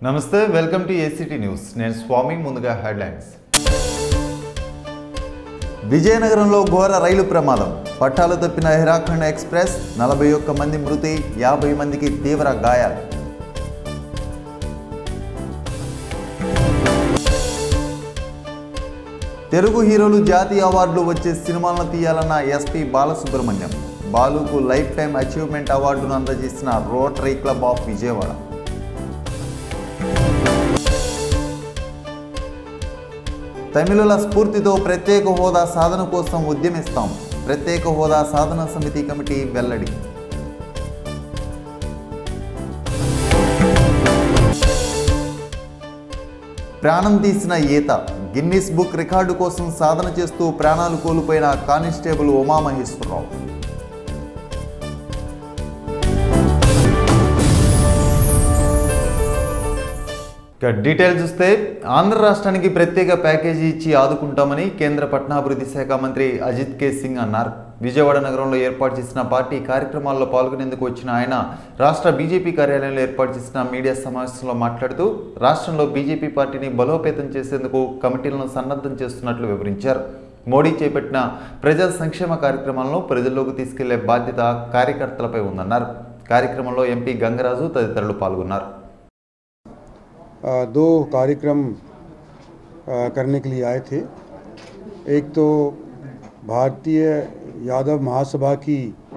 నమస్తే welcome to ACT news నేను స్వామి ముందుగా హెడ్లైన్స్ విజయనగరంలో ఘోర రైలు ప్రమాదం పట్టాలు తప్పిన హిరాఖండ్ ఎక్స్ప్రెస్ నలభై ఒక్క మంది మృతి యాభై మందికి తీవ్ర గాయాలు తెలుగు హీరోలు జాతీయ అవార్డులు వచ్చే సినిమాలను తీయాలన్న ఎస్పీ బాలసుబ్రహ్మణ్యం బాలుకు లైఫ్ టైం అచీవ్మెంట్ అవార్డును అందజేసిన రోటరీ క్లబ్ ఆఫ్ విజయవాడ తమిళుల స్ఫూర్తితో ప్రత్యేక హోదా సాధన కోసం ఉద్యమిస్తాం ప్రత్యేక హోదా సాధన సమితి కమిటీ వెల్లడి ప్రాణం తీసిన ఈత గిన్నిస్ బుక్ రికార్డు కోసం సాధన చేస్తూ ప్రాణాలు కోల్పోయిన కానిస్టేబుల్ ఉమామహేశ్వరరావు ఇక డీటెయిల్ చూస్తే ఆంధ్ర రాష్ట్రానికి ప్రత్యేక ప్యాకేజీ ఇచ్చి ఆదుకుంటామని కేంద్ర పట్టణాభివృద్ధి శాఖ మంత్రి అజిత్ కే సింగ్ అన్నారు విజయవాడ నగరంలో ఏర్పాటు చేసిన పార్టీ కార్యక్రమాల్లో పాల్గొనేందుకు వచ్చిన ఆయన రాష్ట్ర బీజేపీ కార్యాలయంలో ఏర్పాటు చేసిన మీడియా సమావేశంలో మాట్లాడుతూ రాష్ట్రంలో బీజేపీ పార్టీని బలోపేతం చేసేందుకు కమిటీలను సన్నద్ధం చేస్తున్నట్లు వివరించారు మోడీ చేపట్టిన ప్రజా సంక్షేమ కార్యక్రమాలను ప్రజల్లోకి తీసుకెళ్లే బాధ్యత కార్యకర్తలపై ఉందన్నారు కార్యక్రమంలో ఎంపీ గంగరాజు తదితరులు పాల్గొన్నారు आ, दो कार्यक्रम आ, करने के लिए आए थे एक तो भारतीय यादव महासभा की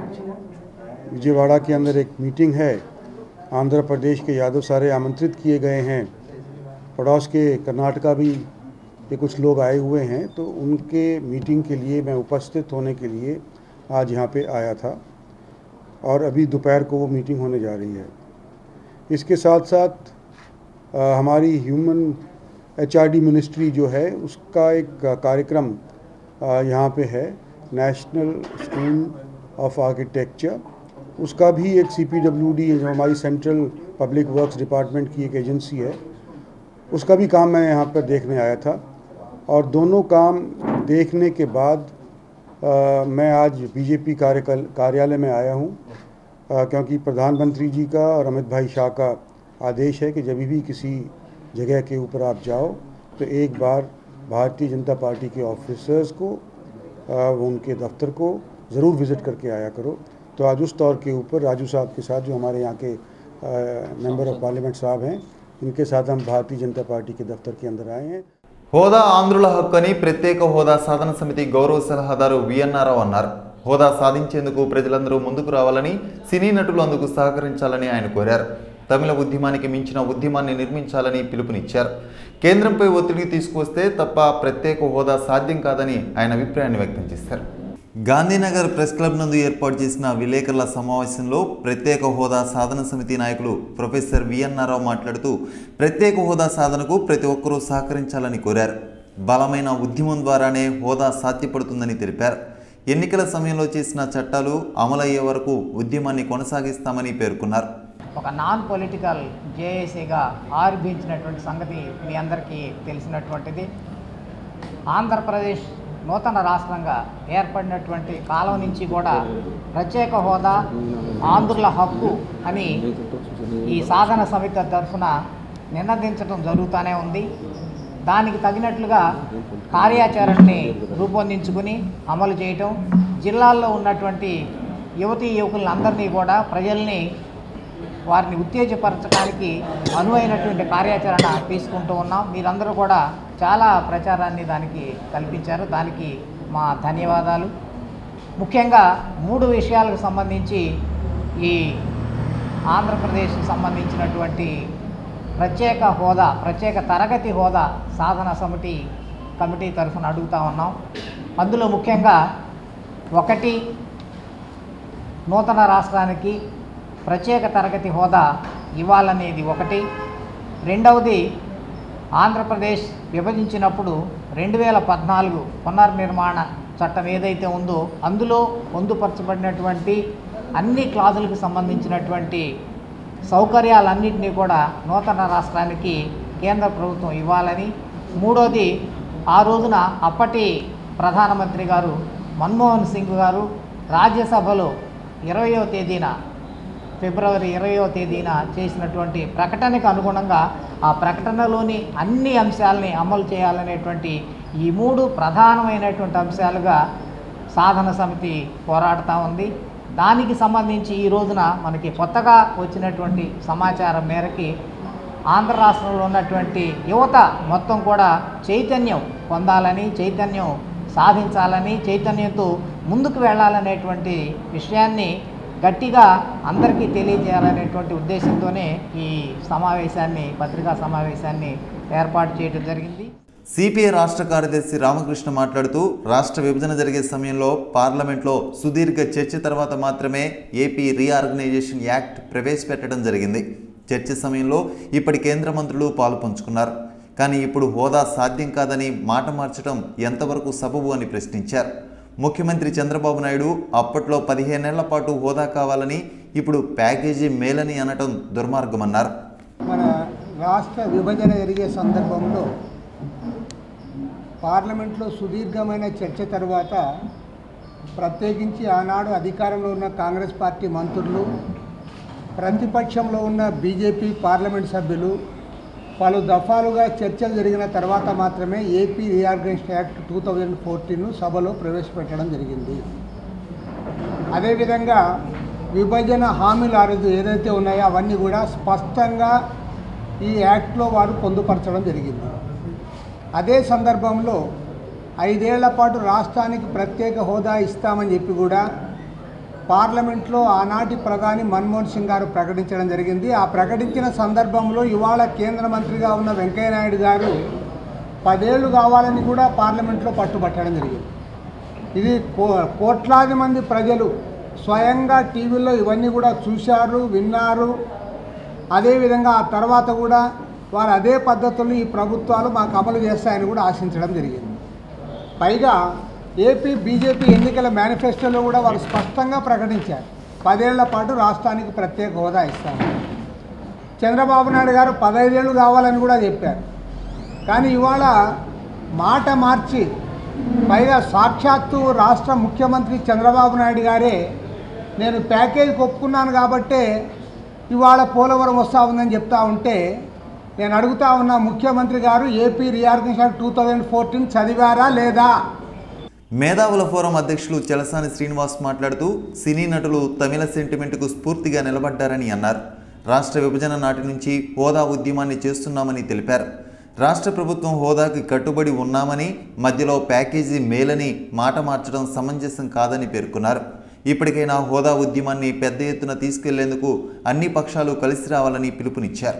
विजयवाड़ा के अंदर एक मीटिंग है आंध्र प्रदेश के यादव सारे आमंत्रित किए गए हैं पड़ोस के कर्नाटका भी ये कुछ लोग आए हुए हैं तो उनके मीटिंग के लिए मैं उपस्थित होने के लिए आज यहाँ पे आया था और अभी दोपहर को वो मीटिंग होने जा रही है इसके साथ साथ अ, हमारी ह्यूमन एचआरडी मिनिस्ट्री जो है उसका एक अ, कार्यक्रम अ, यहाँ पे है नेशनल स्कूल ऑफ आर्किटेक्चर उसका भी एक सीपीडब्ल्यूडी जो हमारी सेंट्रल पब्लिक वर्क्स डिपार्टमेंट की एक एजेंसी है उसका भी काम मैं यहाँ पर देखने आया था और दोनों काम देखने के बाद अ, मैं आज बीजेपी कार्य कार्यालय में आया हूँ अ, क्योंकि प्रधानमंत्री जी का और अमित भाई शाह का आदेश है कि जब भी किसी जगह के ऊपर आप जाओ तो एक बार भारतीय जनता पार्टी के ऑफिसर्स को अ, उनके दफ्तर को ज़रूर विज़िट करके आया करो तो आज उस तौर के ऊपर राजू साहब के साथ जो हमारे यहाँ के मेंबर ऑफ पार्लियामेंट साहब हैं इनके साथ हम भारतीय जनता पार्टी के दफ्तर के अंदर आए हैं హోదా ఆంధ్రుల హక్కు అని ప్రత్యేక హోదా సాధన సమితి గౌరవ సలహాదారు విఎన్ఆర్ రావు అన్నారు హోదా సాధించేందుకు ప్రజలందరూ ముందుకు రావాలని సినీ నటులు అందుకు సహకరించాలని ఆయన కోరారు తమిళ ఉద్యమానికి మించిన ఉద్యమాన్ని నిర్మించాలని పిలుపునిచ్చారు కేంద్రంపై ఒత్తిడి తీసుకువస్తే తప్ప ప్రత్యేక హోదా సాధ్యం కాదని ఆయన అభిప్రాయాన్ని వ్యక్తం చేశారు గాంధీనగర్ ప్రెస్ క్లబ్ నందు ఏర్పాటు చేసిన విలేకరుల సమావేశంలో ప్రత్యేక హోదా సాధన సమితి నాయకులు ప్రొఫెసర్ విఎన్ఆర్రావు మాట్లాడుతూ ప్రత్యేక హోదా సాధనకు ప్రతి ఒక్కరూ సహకరించాలని కోరారు బలమైన ఉద్యమం ద్వారానే హోదా సాధ్యపడుతుందని తెలిపారు ఎన్నికల సమయంలో చేసిన చట్టాలు అమలయ్యే వరకు ఉద్యమాన్ని కొనసాగిస్తామని పేర్కొన్నారు ఒక నాన్ పొలిటికల్ జేఏసీగా ఆవిర్భించినటువంటి సంగతి మీ అందరికీ తెలిసినటువంటిది ఆంధ్రప్రదేశ్ నూతన రాష్ట్రంగా ఏర్పడినటువంటి కాలం నుంచి కూడా ప్రత్యేక హోదా ఆంధ్రుల హక్కు అని ఈ సాధన సమితి తరఫున నినదించడం జరుగుతూనే ఉంది దానికి తగినట్లుగా కార్యాచరణని రూపొందించుకుని అమలు చేయటం జిల్లాల్లో ఉన్నటువంటి యువతీ యువకులందరినీ కూడా ప్రజల్ని వారిని ఉత్తేజపరచడానికి అనువైనటువంటి కార్యాచరణ తీసుకుంటూ ఉన్నాం మీరందరూ కూడా చాలా ప్రచారాన్ని దానికి కల్పించారు దానికి మా ధన్యవాదాలు ముఖ్యంగా మూడు విషయాలకు సంబంధించి ఈ ఆంధ్రప్రదేశ్కి సంబంధించినటువంటి ప్రత్యేక హోదా ప్రత్యేక తరగతి హోదా సాధన సమితి కమిటీ తరఫున అడుగుతా ఉన్నాం అందులో ముఖ్యంగా ఒకటి నూతన రాష్ట్రానికి ప్రత్యేక తరగతి హోదా ఇవ్వాలనేది ఒకటి రెండవది ఆంధ్రప్రదేశ్ విభజించినప్పుడు రెండు వేల పద్నాలుగు పునర్నిర్మాణ చట్టం ఏదైతే ఉందో అందులో పొందుపరచబడినటువంటి అన్ని క్లాజులకు సంబంధించినటువంటి సౌకర్యాలన్నింటినీ కూడా నూతన రాష్ట్రానికి కేంద్ర ప్రభుత్వం ఇవ్వాలని మూడోది ఆ రోజున అప్పటి ప్రధానమంత్రి గారు మన్మోహన్ సింగ్ గారు రాజ్యసభలో ఇరవయో తేదీన ఫిబ్రవరి ఇరవయో తేదీన చేసినటువంటి ప్రకటనకు అనుగుణంగా ఆ ప్రకటనలోని అన్ని అంశాలని అమలు చేయాలనేటువంటి ఈ మూడు ప్రధానమైనటువంటి అంశాలుగా సాధన సమితి పోరాడుతూ ఉంది దానికి సంబంధించి ఈ రోజున మనకి కొత్తగా వచ్చినటువంటి సమాచారం మేరకి ఆంధ్ర రాష్ట్రంలో ఉన్నటువంటి యువత మొత్తం కూడా చైతన్యం పొందాలని చైతన్యం సాధించాలని చైతన్యంతో ముందుకు వెళ్ళాలనేటువంటి విషయాన్ని గట్టిగా అందరికీ తెలియజేయాలనేటువంటి ఉద్దేశంతోనే ఈ సమావేశాన్ని పత్రికా సమావేశాన్ని ఏర్పాటు చేయడం జరిగింది సిపిఐ రాష్ట్ర కార్యదర్శి రామకృష్ణ మాట్లాడుతూ రాష్ట్ర విభజన జరిగే సమయంలో పార్లమెంట్లో సుదీర్ఘ చర్చ తర్వాత మాత్రమే ఏపీ రీఆర్గనైజేషన్ యాక్ట్ ప్రవేశపెట్టడం జరిగింది చర్చ సమయంలో ఇప్పటి కేంద్ర మంత్రులు పాలు పంచుకున్నారు కానీ ఇప్పుడు హోదా సాధ్యం కాదని మాట మార్చడం ఎంతవరకు సబబు అని ప్రశ్నించారు ముఖ్యమంత్రి చంద్రబాబు నాయుడు అప్పట్లో పదిహేనేళ్ల పాటు హోదా కావాలని ఇప్పుడు ప్యాకేజీ మేలని అనటం దుర్మార్గమన్నారు మన రాష్ట్ర విభజన జరిగే సందర్భంలో పార్లమెంట్లో సుదీర్ఘమైన చర్చ తర్వాత ప్రత్యేకించి ఆనాడు అధికారంలో ఉన్న కాంగ్రెస్ పార్టీ మంత్రులు ప్రతిపక్షంలో ఉన్న బీజేపీ పార్లమెంట్ సభ్యులు పలు దఫాలుగా చర్చలు జరిగిన తర్వాత మాత్రమే AP reorganisation act two thousand fourteen సభలో ప్రవేశపెట్టడం జరిగింది అదేవిధంగా విభజన హామీలు ఆ రోజు ఏదైతే ఉన్నాయో అవన్నీ కూడా స్పష్టంగా ఈ యాక్ట్లో వారు పొందుపరచడం జరిగింది అదే సందర్భంలో ఐదేళ్ల పాటు రాష్ట్రానికి ప్రత్యేక హోదా ఇస్తామని చెప్పి కూడా పార్లమెంట్లో ఆనాటి ప్రధాని మన్మోహన్ సింగ్ గారు ప్రకటించడం జరిగింది ఆ ప్రకటించిన సందర్భంలో ఇవాళ కేంద్ర మంత్రిగా ఉన్న వెంకయ్యనాయుడు గారు పదేళ్ళు కావాలని కూడా పార్లమెంట్లో పట్టుబట్టడం జరిగింది ఇది కో కోట్లాది మంది ప్రజలు స్వయంగా టీవీలో ఇవన్నీ కూడా చూశారు విన్నారు అదేవిధంగా ఆ తర్వాత కూడా వారు అదే పద్ధతుల్లో ఈ ప్రభుత్వాలు మాకు అమలు చేస్తాయని కూడా ఆశించడం జరిగింది పైగా ఏపీ బీజేపీ ఎన్నికల మేనిఫెస్టోలో కూడా వారు స్పష్టంగా ప్రకటించారు పదేళ్ల పాటు రాష్ట్రానికి ప్రత్యేక హోదా ఇస్తాము చంద్రబాబు నాయుడు గారు పదైదేళ్ళు కావాలని కూడా చెప్పారు కానీ ఇవాళ మాట మార్చి పైగా సాక్షాత్తు రాష్ట్ర ముఖ్యమంత్రి చంద్రబాబు నాయుడు గారే నేను ప్యాకేజీకి ఒప్పుకున్నాను కాబట్టే ఇవాళ పోలవరం వస్తూ ఉందని చెప్తా ఉంటే నేను అడుగుతా ఉన్న ముఖ్యమంత్రి గారు AP reorganisation two thousand fourteen చదివారా లేదా మేధావుల ఫోరం అధ్యక్షులు చలసాని శ్రీనివాస్ మాట్లాడుతూ సినీ నటులు తమిళ సెంటిమెంట్కు స్ఫూర్తిగా నిలబడ్డారని అన్నారు రాష్ట్ర విభజన నాటి నుంచి హోదా ఉద్యమాన్ని చేస్తున్నామని తెలిపారు రాష్ట్ర ప్రభుత్వం హోదాకి కట్టుబడి ఉన్నామని మధ్యలో ప్యాకేజీ మేలని మాట మార్చడం సమంజసం కాదని పేర్కొన్నారు ఇప్పటికైనా హోదా ఉద్యమాన్ని పెద్ద ఎత్తున తీసుకెళ్లేందుకు అన్ని పక్షాలు కలిసి రావాలని పిలుపునిచ్చారు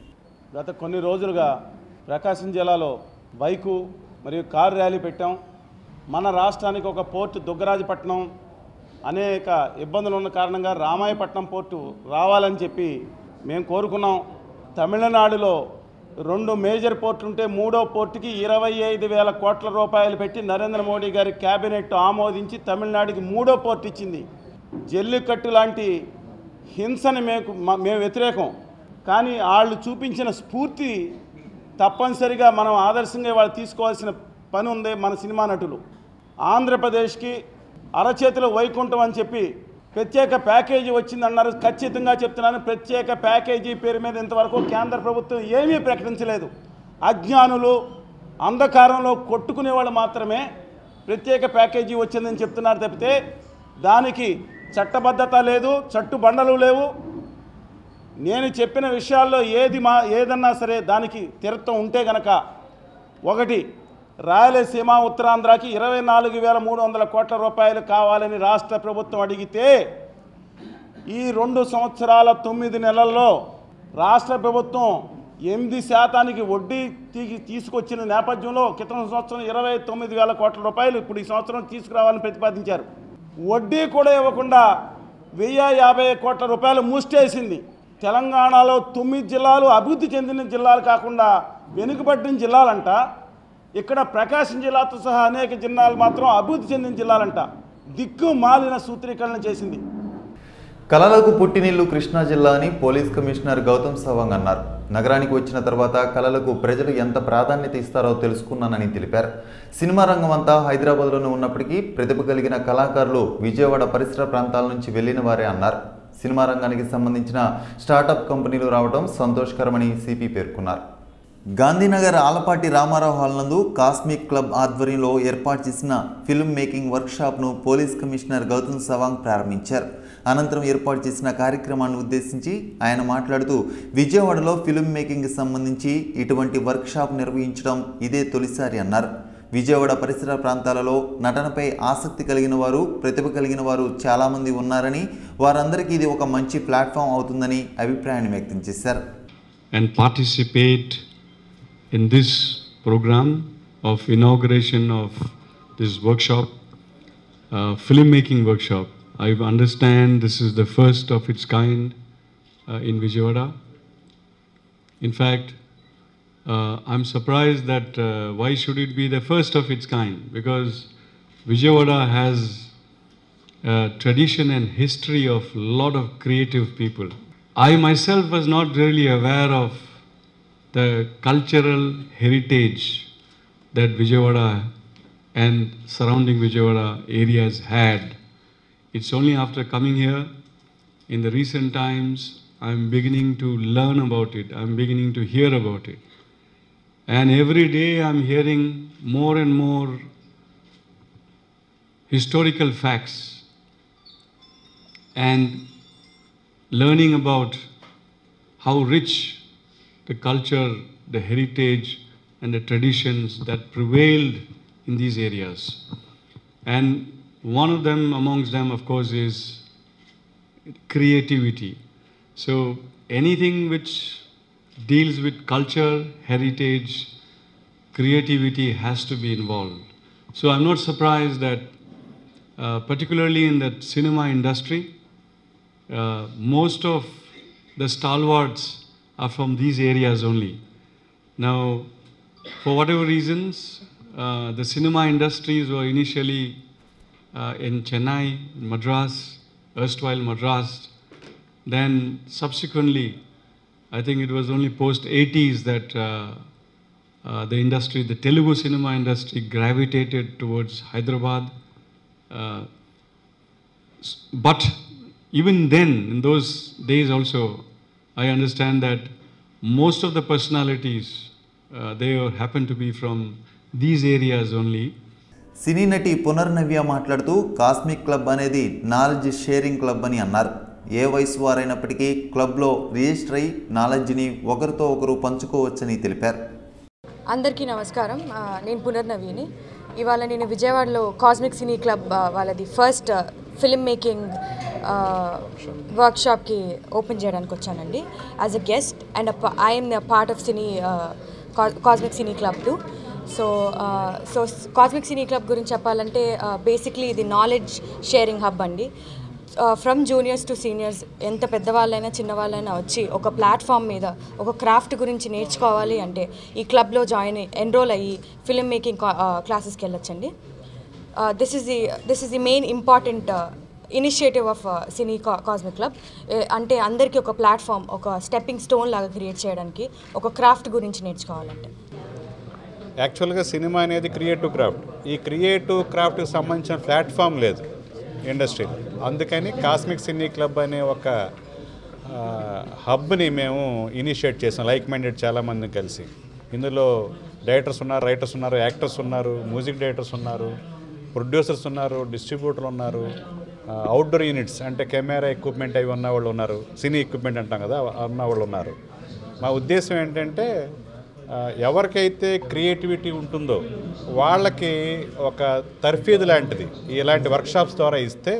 గత కొన్ని రోజులుగా ప్రకాశం జిల్లాలో బైకు మరియు కారు ర్యాలీ పెట్టాం మన రాష్ట్రానికి ఒక పోర్టు దుగ్గరాజపట్నం అనేక ఇబ్బందులు ఉన్న కారణంగా రామాయపట్నం పోర్టు రావాలని చెప్పి మేము కోరుకున్నాం తమిళనాడులో రెండు మేజర్ పోర్టులు ఉంటే మూడో పోర్టుకి ఇరవై ఐదు వేల కోట్ల రూపాయలు పెట్టి నరేంద్ర మోడీ గారి క్యాబినెట్ ఆమోదించి తమిళనాడుకి మూడో పోర్టు ఇచ్చింది జల్లికట్టు లాంటి హింసని మేము మేము వ్యతిరేకం కానీ వాళ్ళు చూపించిన స్ఫూర్తి తప్పనిసరిగా మనం ఆదర్శంగా వాళ్ళు తీసుకోవాల్సిన పని ఉంది మన సినిమా నటులు ఆంధ్రప్రదేశ్కి అరచేతిలో వైకుంఠం అని చెప్పి ప్రత్యేక ప్యాకేజీ వచ్చిందన్నారు ఖచ్చితంగా చెప్తున్నాను ప్రత్యేక ప్యాకేజీ పేరు మీద ఇంతవరకు కేంద్ర ప్రభుత్వం ఏమీ ప్రకటించలేదు అజ్ఞానులు అంధకారంలో కొట్టుకునే వాళ్ళు మాత్రమే ప్రత్యేక ప్యాకేజీ వచ్చిందని చెప్తున్నారు తప్పితే దానికి చట్టబద్ధత లేదు చట్టుబండలు లేవు నేను చెప్పిన విషయాల్లో ఏది మా ఏదన్నా సరే దానికి తీర్థం ఉంటే గనక ఒకటి రాయలసీమ ఉత్తరాంధ్రకి ఇరవై నాలుగు వేల మూడు వందల కోట్ల రూపాయలు కావాలని రాష్ట్ర ప్రభుత్వం అడిగితే ఈ రెండు సంవత్సరాల తొమ్మిది నెలల్లో రాష్ట్ర ప్రభుత్వం ఎనిమిది శాతానికి వడ్డీ తీ తీసుకొచ్చిన నేపథ్యంలో క్రితం సంవత్సరం ఇరవై తొమ్మిది వేల కోట్ల రూపాయలు ఇప్పుడు ఈ సంవత్సరం తీసుకురావాలని ప్రతిపాదించారు వడ్డీ కూడా ఇవ్వకుండా వెయ్యి యాభై కోట్ల రూపాయలు మూసేసింది తెలంగాణలో తొమ్మిది జిల్లాలు అభివృద్ధి చెందిన జిల్లాలు కాకుండా వెనుకబడిన జిల్లాలంట ఇక్కడ ప్రకాశం జిల్లాతో సహా అనేక జిల్లాలు మాత్రం అభివృద్ధి చెందిన జిల్లాలంట దిక్కు మాలిన సూత్రీకరణ చేసింది కలలకు పుట్టినిల్లు కృష్ణా జిల్లా అని పోలీస్ కమిషనర్ గౌతమ్ సవాంగ్ అన్నారు నగరానికి వచ్చిన తర్వాత కళలకు ప్రజలు ఎంత ప్రాధాన్యత ఇస్తారో తెలుసుకున్నానని తెలిపారు సినిమా రంగం అంతా హైదరాబాద్లోనే ఉన్నప్పటికీ ప్రతిభ కలిగిన కళాకారులు విజయవాడ పరిసర ప్రాంతాల నుంచి వెళ్లిన వారే అన్నారు సినిమా రంగానికి సంబంధించిన స్టార్టప్ కంపెనీలు రావడం సంతోషకరమని సిపి పేర్కొన్నారు గాంధీనగర్ ఆలపాటి రామారావు హాల్ నందు కాస్మిక్ క్లబ్ ఆధ్వర్యంలో ఏర్పాటు చేసిన ఫిల్మ్ మేకింగ్ వర్క్షాప్ను పోలీస్ కమిషనర్ గౌతమ్ సవాంగ్ ప్రారంభించారు అనంతరం ఏర్పాటు చేసిన కార్యక్రమాన్ని ఉద్దేశించి ఆయన మాట్లాడుతూ విజయవాడలో ఫిల్మ్ మేకింగ్కి సంబంధించి ఇటువంటి వర్క్షాప్ నిర్వహించడం ఇదే తొలిసారి అన్నారు విజయవాడ పరిసర ప్రాంతాలలో నటనపై ఆసక్తి కలిగిన వారు ప్రతిభ కలిగిన వారు చాలామంది ఉన్నారని వారందరికీ ఇది ఒక మంచి ప్లాట్ఫామ్ అవుతుందని అభిప్రాయాన్ని వ్యక్తం చేశారు and participate in this program of inauguration of this workshop, uh, filmmaking workshop. I understand this is the first of its kind uh, in Vijayawada. In fact, uh, I'm surprised that uh, why should it be the first of its kind? Because Vijayawada has a tradition and history of lot of creative people. I myself was not really aware of the cultural heritage that Vijayawada and surrounding Vijayawada areas had. It's only after coming here in the recent times I'm beginning to learn about it. I'm beginning to hear about it. And every day I'm hearing more and more historical facts and learning about how rich the culture, the heritage, and the traditions that prevailed in these areas. And one of them, amongst them, of course, is creativity. So anything which deals with culture, heritage, creativity has to be involved. So I'm not surprised that, uh, particularly in the cinema industry, uh, most of the stalwarts are from these areas only. Now, for whatever reasons, uh, the cinema industries were initially uh, in Chennai, Madras, erstwhile Madras. Then subsequently, I think it was only post 80s that uh, uh, the industry, the Telugu cinema industry, gravitated towards Hyderabad. Uh, s- but even then, in those days also, I understand that most of the personalities uh, they happen to be from these areas only. సినీ నటి పునర్నవ్య మాట్లాడుతూ cosmic club అనేది knowledge sharing club అని అన్నారు ఏ వయసు వారైనప్పటికీ క్లబ్లో register అయి నాలెడ్జ్ని ఒకరితో ఒకరు పంచుకోవచ్చని తెలిపారు అందరికీ నమస్కారం ఆ, నేను పునర్నవీని ఇవాళ నేను విజయవాడలో కాస్మిక్ సినీ క్లబ్ ఆ, వాళ్ళది ఫస్ట్ ఫిల్మ్ మేకింగ్ వర్క్షాప్కి ఓపెన్ చేయడానికి వచ్చానండి as a guest and I'm part of cine cosmic cine club to so so cosmic cine club గురించి చెప్పాలంటే బేసిక్లీ ఇది నాలెడ్జ్ షేరింగ్ హబ్ అండి ఫ్రమ్ జూనియర్స్ టు సీనియర్స్ ఎంత పెద్దవాళ్ళైనా చిన్నవాళ్ళైనా వచ్చి ఒక ప్లాట్ఫామ్ మీద ఒక క్రాఫ్ట్ గురించి నేర్చుకోవాలి అంటే ఈ క్లబ్లో జాయిన్ ఎన్రోల్ అయ్యి ఫిల్మ్ మేకింగ్ క్లాసెస్కి వెళ్ళొచ్చండి this is the this is the main important initiative of cine cosmic club అంటే అందరికీ ఒక ప్లాట్ఫామ్ ఒక స్టెప్పింగ్ స్టోన్ లాగా క్రియేట్ చేయడానికి ఒక క్రాఫ్ట్ గురించి నేర్చుకోవాలంటే యాక్చువల్గా సినిమా అనేది క్రియేటివ్ క్రాఫ్ట్ ఈ క్రియేటివ్ క్రాఫ్ట్కి సంబంధించిన ప్లాట్ఫామ్ లేదు ఇండస్ట్రీలో అందుకని కాస్మిక్ సినీ క్లబ్ అనే ఒక ఆ, హబ్ని మేము ఇనిషియేట్ చేసాం లైక్ మైండెడ్ చాలామంది కలిసి ఇందులో డైరెక్టర్స్ ఉన్నారు రైటర్స్ ఉన్నారు యాక్టర్స్ ఉన్నారు మ్యూజిక్ డైరెక్టర్స్ ఉన్నారు ప్రొడ్యూసర్స్ ఉన్నారు డిస్ట్రిబ్యూటర్లు ఉన్నారు అవుట్డోర్ యూనిట్స్ అంటే కెమెరా ఎక్విప్మెంట్ అవి ఉన్న వాళ్ళు ఉన్నారు సినీ ఎక్విప్మెంట్ అంటాం కదా ఉన్న వాళ్ళు ఉన్నారు మా ఉద్దేశం ఏంటంటే ఆ, ఎవరికైతే క్రియేటివిటీ ఉంటుందో వాళ్ళకి ఒక తర్ఫీదు లాంటిది ఇలాంటి వర్క్షాప్స్ ద్వారా ఇస్తే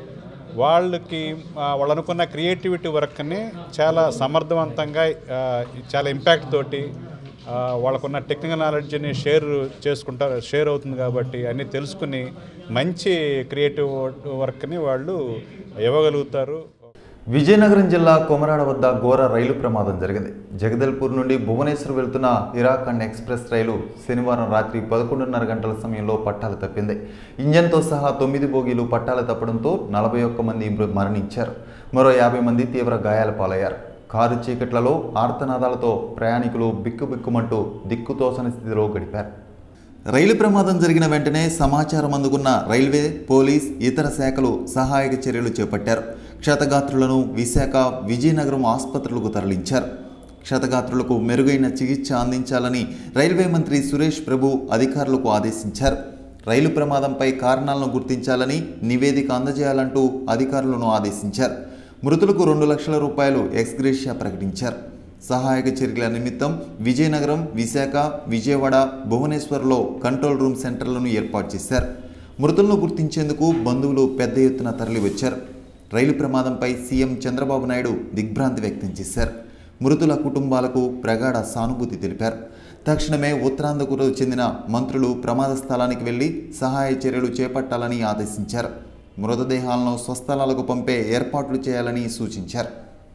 వాళ్ళకి ఆ, వాళ్ళు అనుకున్న క్రియేటివిటీ వర్క్ని చాలా సమర్థవంతంగా ఆ, చాలా ఇంపాక్ట్ తోటి ఆ, వాళ్ళకున్న టెక్నికల్ నాలెడ్జ్ని షేర్ చేసుకుంటారు షేర్ అవుతుంది కాబట్టి అన్నీ తెలుసుకుని మంచి క్రియేటివ్ వర్క్ని వాళ్ళు ఇవ్వగలుగుతారు విజయనగరం జిల్లా కొమరాడ వద్ద ఘోర రైలు ప్రమాదం జరిగింది జగదల్పూర్ నుండి భువనేశ్వర్ వెళ్తున్న ఇరాఖండ్ ఎక్స్ప్రెస్ రైలు శనివారం రాత్రి పదకొండున్నర గంటల సమయంలో పట్టాలు తప్పింది ఇంజన్తో సహా తొమ్మిది బోగీలు పట్టాలు తప్పడంతో నలభై ఒక్క మంది మృ- మరణించారు మరో యాభై మంది తీవ్ర గాయాల పాలయ్యారు కారు చీకట్లలో ఆర్తనాదాలతో ప్రయాణికులు బిక్కుబిక్కుమంటూ దిక్కుతోసని స్థితిలో గడిపారు రైలు ప్రమాదం జరిగిన వెంటనే సమాచారం అందుకున్న రైల్వే పోలీస్ ఇతర శాఖలు సహాయక చర్యలు చేపట్టారు క్షతగాత్రులను విశాఖ విజయనగరం ఆసుపత్రులకు తరలించారు క్షతగాత్రులకు మెరుగైన చికిత్స అందించాలని రైల్వే మంత్రి సురేష్ ప్రభు అధికారులకు ఆదేశించారు రైలు ప్రమాదంపై కారణాలను గుర్తించాలని నివేదిక అందజేయాలంటూ అధికారులను ఆదేశించారు మృతులకు రెండు లక్షల రూపాయలు ఎక్స్గ్రేషియా ప్రకటించారు సహాయక చర్యల నిమిత్తం విజయనగరం విశాఖ విజయవాడ భువనేశ్వర్లో కంట్రోల్ రూమ్ సెంటర్లను ఏర్పాటు చేశారు మృతులను గుర్తించేందుకు బంధువులు పెద్ద ఎత్తున తరలివచ్చారు రైలు ప్రమాదంపై సీఎం చంద్రబాబు నాయుడు దిగ్భ్రాంతి వ్యక్తం చేశారు మృతుల కుటుంబాలకు ప్రగాఢ సానుభూతి తెలిపారు తక్షణమే ఉత్తరాంధ్రకు చెందిన మంత్రులు ప్రమాద స్థలానికి వెళ్లి సహాయ చర్యలు చేపట్టాలని ఆదేశించారు మృతదేహాలను స్వస్థలాలకు పంపే ఏర్పాట్లు చేయాలని సూచించారు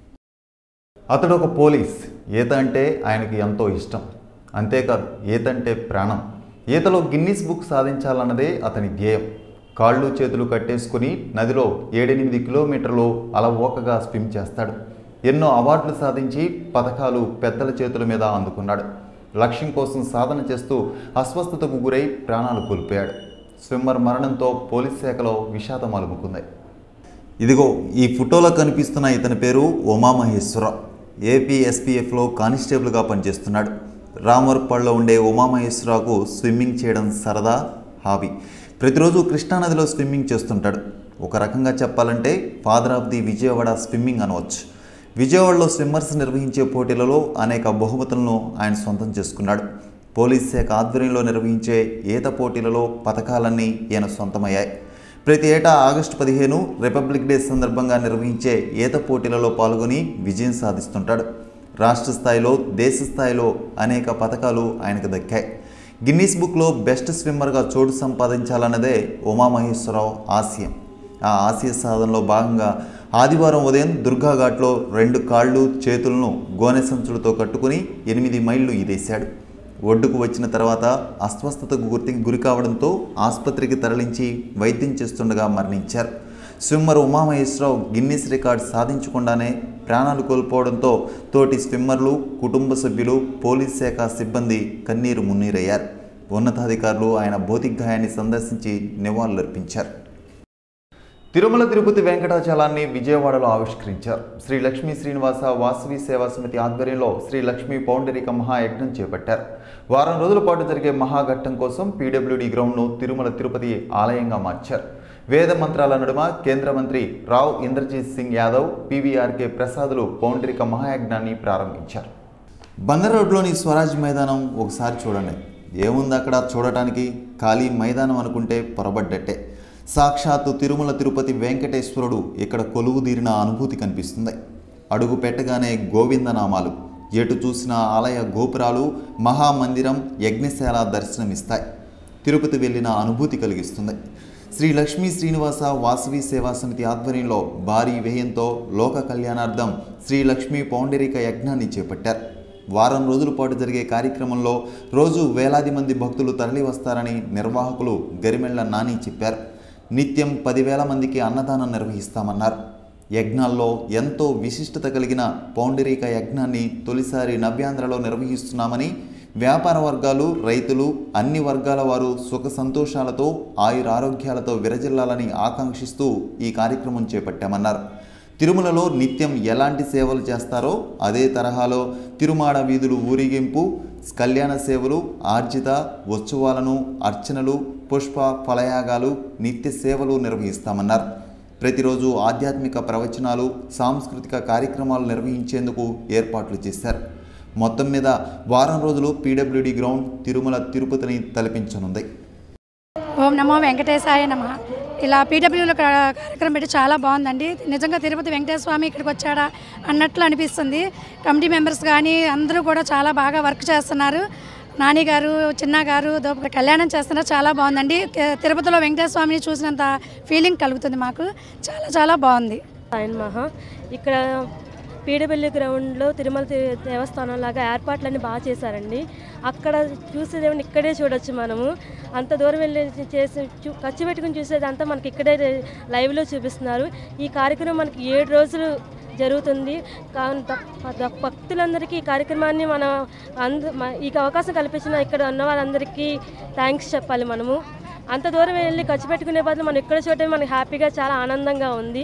అతడు ఒక పోలీస్ ఈత అంటే ఆయనకి ఎంతో ఇష్టం అంతేకాదు ఈత అంటే ప్రాణం ఈతలో గిన్నిస్ బుక్ సాధించాలన్నదే అతని ధ్యేయం కాళ్ళు చేతులు కట్టేసుకుని నదిలో ఏడెనిమిది కిలోమీటర్లు అలవోకగా స్విమ్ చేస్తాడు ఎన్నో అవార్డులు సాధించి పథకాలు పెద్దల చేతుల మీద అందుకున్నాడు లక్ష్యం కోసం సాధన చేస్తూ అస్వస్థతకు గురై ప్రాణాలు కోల్పోయాడు స్విమ్మర్ మరణంతో పోలీస్ శాఖలో విషాదం అలుముకుంది ఇదిగో ఈ ఫోటోలో కనిపిస్తున్న ఇతని పేరు ఉమామహేశ్వరరావు ఏపీ ఎస్పీఎఫ్లో కానిస్టేబుల్గా పనిచేస్తున్నాడు రామవరపాడులో ఉండే ఉమామహేశ్వరరావుకు స్విమ్మింగ్ చేయడం సరదా హాబీ ప్రతిరోజు కృష్ణానదిలో స్విమ్మింగ్ చేస్తుంటాడు ఒక రకంగా చెప్పాలంటే father of the Vijayawada swimming అనవచ్చు విజయవాడలో స్విమ్మర్స్ నిర్వహించే పోటీలలో అనేక బహుమతులను ఆయన సొంతం చేసుకున్నాడు పోలీస్ శాఖ ఆధ్వర్యంలో నిర్వహించే ఈత పోటీలలో పథకాలన్నీ ఈయన సొంతమయ్యాయి ప్రతి ఏటా ఆగస్టు పదిహేను రిపబ్లిక్ డే సందర్భంగా నిర్వహించే ఈత పోటీలలో పాల్గొని విజయం సాధిస్తుంటాడు రాష్ట్ర స్థాయిలో దేశ స్థాయిలో అనేక పథకాలు ఆయనకు దక్కాయి గిన్నీస్ బుక్లో బెస్ట్ స్విమ్మర్గా చోటు సంపాదించాలన్నదే ఉమామహేశ్వరరావు ఆశయం ఆ ఆశయ సాధనలో భాగంగా ఆదివారం ఉదయం దుర్గాఘాట్లో రెండు కాళ్ళు చేతులను గోనె సంచులతో కట్టుకుని ఎనిమిది మైళ్ళు ఈదేశాడు ఒడ్డుకు వచ్చిన తర్వాత అస్వస్థతకు గుర్తి గురి కావడంతో ఆసుపత్రికి తరలించి వైద్యం చేస్తుండగా మరణించారు స్విమ్మర్ ఉమామహేశ్వరరావు గిన్నిస్ రికార్డ్ సాధించకుండానే ప్రాణాలు కోల్పోవడంతో తోటి స్విమ్మర్లు కుటుంబ సభ్యులు పోలీస్ శాఖ సిబ్బంది కన్నీరు మున్నీరయ్యారు ఉన్నతాధికారులు ఆయన భౌతిక గాయాన్ని సందర్శించి నివాళులర్పించారు తిరుమల తిరుపతి వెంకటాచలాన్ని విజయవాడలో ఆవిష్కరించారు శ్రీ లక్ష్మీ శ్రీనివాస వాసవి సేవా సమితి ఆధ్వర్యంలో శ్రీ లక్ష్మీ పౌండరిక మహాయజ్ఞం చేపట్టారు వారం రోజుల పాటు జరిగే మహాఘట్టం కోసం పీడబ్ల్యూడి గ్రౌండ్ను తిరుమల తిరుపతి ఆలయంగా మార్చారు వేద మంత్రాల నడుమ కేంద్ర మంత్రి రావ్ ఇంద్రజీత్ సింగ్ యాదవ్ పీవీఆర్కే ప్రసాదులు పౌండరిక మహాయజ్ఞాన్ని ప్రారంభించారు బందర్ రోడ్లోని స్వరాజ్ మైదానం ఒకసారి చూడండి ఏముంది అక్కడ చూడటానికి ఖాళీ మైదానం అనుకుంటే పొరబడ్డట్టే సాక్షాత్తు తిరుమల తిరుపతి వెంకటేశ్వరుడు ఇక్కడ కొలువుదీరిన అనుభూతి కనిపిస్తుంది అడుగు పెట్టగానే గోవిందనామాలు ఎటు చూసిన ఆలయ గోపురాలు మహామందిరం యజ్ఞశాల దర్శనమిస్తాయి తిరుపతి వెళ్ళిన అనుభూతి కలిగిస్తుంది శ్రీ లక్ష్మీ శ్రీనివాస వాసవి సేవా సమితి ఆధ్వర్యంలో భారీ వ్యయంతో లోక కళ్యాణార్థం శ్రీ లక్ష్మీ పౌండరిక యజ్ఞాన్ని చేపట్టారు వారం రోజుల పాటు జరిగే కార్యక్రమంలో రోజు వేలాది మంది భక్తులు తరలి వస్తారని నిర్వాహకులు గరిమెళ్ల నాని చెప్పారు నిత్యం పదివేల మందికి అన్నదానం నిర్వహిస్తామన్నారు యజ్ఞాల్లో ఎంతో విశిష్టత కలిగిన పౌండరీక యజ్ఞాన్ని తొలిసారి నవ్యాంధ్రలో నిర్వహిస్తున్నామని వ్యాపార వర్గాలు రైతులు అన్ని వర్గాల వారు సుఖ సంతోషాలతో ఆయురారోగ్యాలతో విరజిల్లాలని ఆకాంక్షిస్తూ ఈ కార్యక్రమం చేపట్టామన్నారు తిరుమలలో నిత్యం ఎలాంటి సేవలు చేస్తారో అదే తరహాలో తిరుమాడ వీధులు ఊరేగింపు కళ్యాణ సేవలు ఆర్జిత ఉత్సవాలను అర్చనలు పుష్ప ఫలయాగాలు నిత్య సేవలు నిర్వహిస్తామన్నారు ప్రతిరోజు ఆధ్యాత్మిక ప్రవచనాలు సాంస్కృతిక కార్యక్రమాలు నిర్వహించేందుకు ఏర్పాట్లు చేశారు మొత్తం మీద వారం రోజులు పీడబ్ల్యూడి గ్రౌండ్ తిరుమల తిరుపతిని తలపించనుంది ఓం నమో వెంకటేశాయ నమ ఇలా పీడబ్ల్యూలో కార్యక్రమం పెట్టి చాలా బాగుందండి నిజంగా తిరుపతి వెంకటేశ్వర స్వామి ఇక్కడికి వచ్చాడా అన్నట్లు అనిపిస్తుంది కమిటీ మెంబర్స్ కానీ అందరూ కూడా చాలా బాగా వర్క్ చేస్తున్నారు నాని గారు చిన్న గారు దో- కళ్యాణం చేస్తున్నారు చాలా బాగుందండి తి- తిరుపతిలో వెంకటేశ్వర స్వామిని చూసినంత ఫీలింగ్ కలుగుతుంది మాకు చాలా చాలా బాగుంది ఆయన మహా ఇక్కడ పీడబెల్లి గ్రౌండ్లో తిరుమల తి- దేవస్థానం లాగా ఏర్పాట్లన్నీ బాగా చేశారండి అక్కడ చూసేదేమో ఇక్కడే చూడొచ్చు మనము అంత దూరం వెళ్ళి చేసి చూ ఖర్చు పెట్టుకుని చూసేదంతా మనకి ఇక్కడే లైవ్లో చూపిస్తున్నారు ఈ కార్యక్రమం మనకి ఏడు రోజులు జరుగుతుంది కావున ద- ద- భక్తులందరికీ ఈ కార్యక్రమాన్ని మనం అంద మ- ఈ అవకాశం కల్పించిన ఇక్కడ ఉన్న వాళ్ళందరికీ థ్యాంక్స్ చెప్పాలి మనము అంత దూరం వెళ్ళి ఖర్చు పెట్టుకునే బదులు మనం ఇక్కడ చూడటం మనకి హ్యాపీగా చాలా ఆనందంగా ఉంది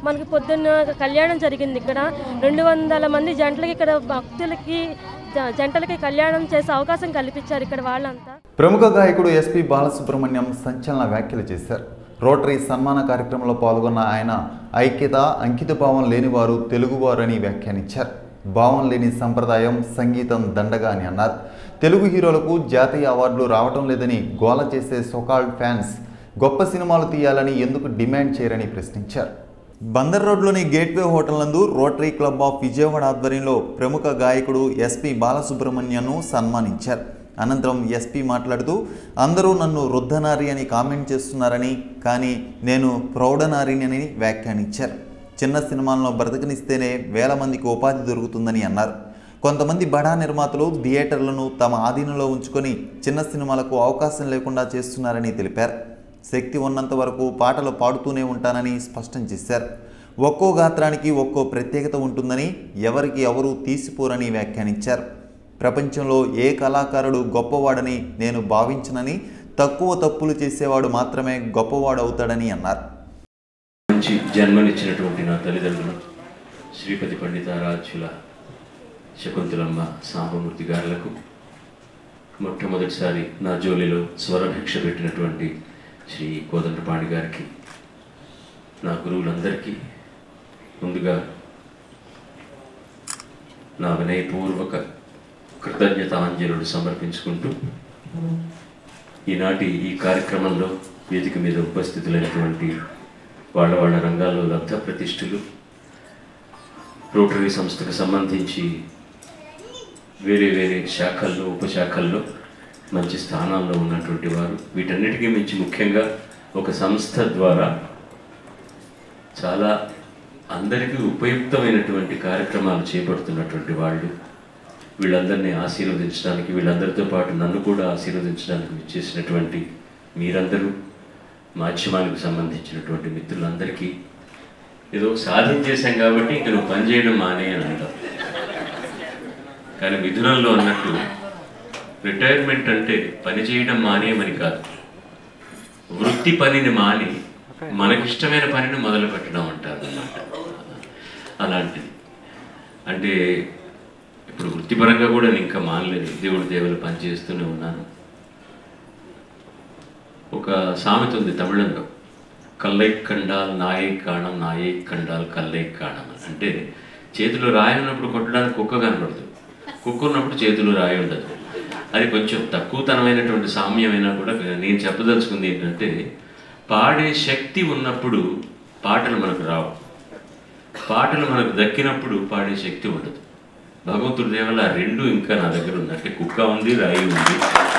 మనకి పొద్దున్న కళ్యాణం జరిగింది ఇక్కడ రెండు వందల మంది జంటలకి ఇక్కడ భక్తులకి జ- జంటలకి కళ్యాణం చేసే అవకాశం కల్పించారు ఇక్కడ వాళ్ళంతా ప్రముఖ గాయకుడు ఎస్పి బాలసుబ్రహ్మణ్యం సంచలన వ్యాఖ్యలు చేశారు రోటరీ సన్మాన కార్యక్రమంలో పాల్గొన్న ఆయన ఐక్యత అంకిత భావం లేనివారు తెలుగువారని వ్యాఖ్యానించారు భావం లేని సంప్రదాయం సంగీతం దండగా అని అన్నారు తెలుగు హీరోలకు జాతీయ అవార్డులు రావటం లేదని గోల చేసే సోకాల్డ్ ఫ్యాన్స్ గొప్ప సినిమాలు తీయాలని ఎందుకు డిమాండ్ చేయరని ప్రశ్నించారు బందర్ రోడ్లోని గేట్వే హోటల్ నందు రోటరీ క్లబ్ ఆఫ్ విజయవాడ ఆధ్వర్యంలో ప్రముఖ గాయకుడు ఎస్పి బాలసుబ్రహ్మణ్యను సన్మానించారు అనంతరం ఎస్పీ మాట్లాడుతూ అందరూ నన్ను వృద్ధనారి అని కామెంట్ చేస్తున్నారని కానీ నేను ప్రౌఢనారిని అని వ్యాఖ్యానించారు చిన్న సినిమాలను బ్రతకనిస్తేనే వేల మందికి ఉపాధి దొరుకుతుందని అన్నారు కొంతమంది బడా నిర్మాతలు థియేటర్లను తమ ఆధీనంలో ఉంచుకొని చిన్న సినిమాలకు అవకాశం లేకుండా చేస్తున్నారని తెలిపారు శక్తి ఉన్నంత వరకు పాటలు పాడుతూనే ఉంటానని స్పష్టం చేశారు ఒక్కో గాత్రానికి ఒక్కో ప్రత్యేకత ఉంటుందని ఎవరికి ఎవరూ తీసిపోరని వ్యాఖ్యానించారు ప్రపంచంలో ఏ కళాకారుడు గొప్పవాడని నేను భావించనని తక్కువ తప్పులు చేసేవాడు మాత్రమే గొప్పవాడవుతాడని అన్నారు మంచి జన్మనిచ్చినటువంటి నా తల్లిదండ్రులు శ్రీపతి పండితారాధ్యుల శకుంతలమ్మ సాంబమూర్తి గారులకు మొట్టమొదటిసారి నా జోలిలో స్వరభిక్ష పెట్టినటువంటి శ్రీ కోదండపాణి గారికి నా గురువులందరికీ ముందుగా నా వినయపూర్వక కృతజ్ఞతాంజలుడు సమర్పించుకుంటూ ఈనాటి ఈ కార్యక్రమంలో వేదిక మీద ఉపస్థితులైనటువంటి వాళ్ళ వాళ్ళ రంగాల్లో లబ్ధ ప్రతిష్ఠులు రోటరీ సంస్థకు సంబంధించి వేరే వేరే శాఖల్లో ఉపశాఖల్లో మంచి స్థానాల్లో ఉన్నటువంటి వారు వీటన్నిటికీ మించి ముఖ్యంగా ఒక సంస్థ ద్వారా చాలా అందరికీ ఉపయుక్తమైనటువంటి కార్యక్రమాలు చేపడుతున్నటువంటి వాళ్ళు వీళ్ళందరినీ ఆశీర్వదించడానికి వీళ్ళందరితో పాటు నన్ను కూడా ఆశీర్వదించడానికి విచ్చేసినటువంటి మీరందరూ మాధ్యమానికి సంబంధించినటువంటి మిత్రులందరికీ ఏదో సాధించేశాం కాబట్టి ఇంక నువ్వు పని చేయడం మానే అని అంటాం కానీ మిథునంలో అన్నట్టు రిటైర్మెంట్ అంటే పని చేయడం మానేయమని కాదు వృత్తి పనిని మాని మనకిష్టమైన పనిని మొదలు పెట్టడం అంటారు అన్నమాట అలాంటిది అంటే ఇప్పుడు వృత్తిపరంగా కూడా నేను ఇంకా మానలేదు దేవుడి దేవులు పని చేస్తూనే ఉన్నాను ఒక సామెత ఉంది తమిళంలో కల్లై కండాల్ నాయే కాణం నాయే కండాల్ కల్లై కాణం అని. అంటే చేతిలో రాయి ఉన్నప్పుడు కొట్టడానికి కుక్క కనపడదు కుక్క ఉన్నప్పుడు చేతిలో రాయి ఉండదు అది కొంచెం తక్కువతనమైనటువంటి సామ్యమైనా కూడా నేను చెప్పదలుచుకుంది ఏంటంటే పాడే శక్తి ఉన్నప్పుడు పాటలు మనకు రావు పాటలు మనకు దక్కినప్పుడు పాడే శక్తి ఉండదు భగవంతుడి దేవల్ల ఆ రెండు ఇంకా నా దగ్గర ఉంది అంటే కుక్క ఉంది రాయి ఉంది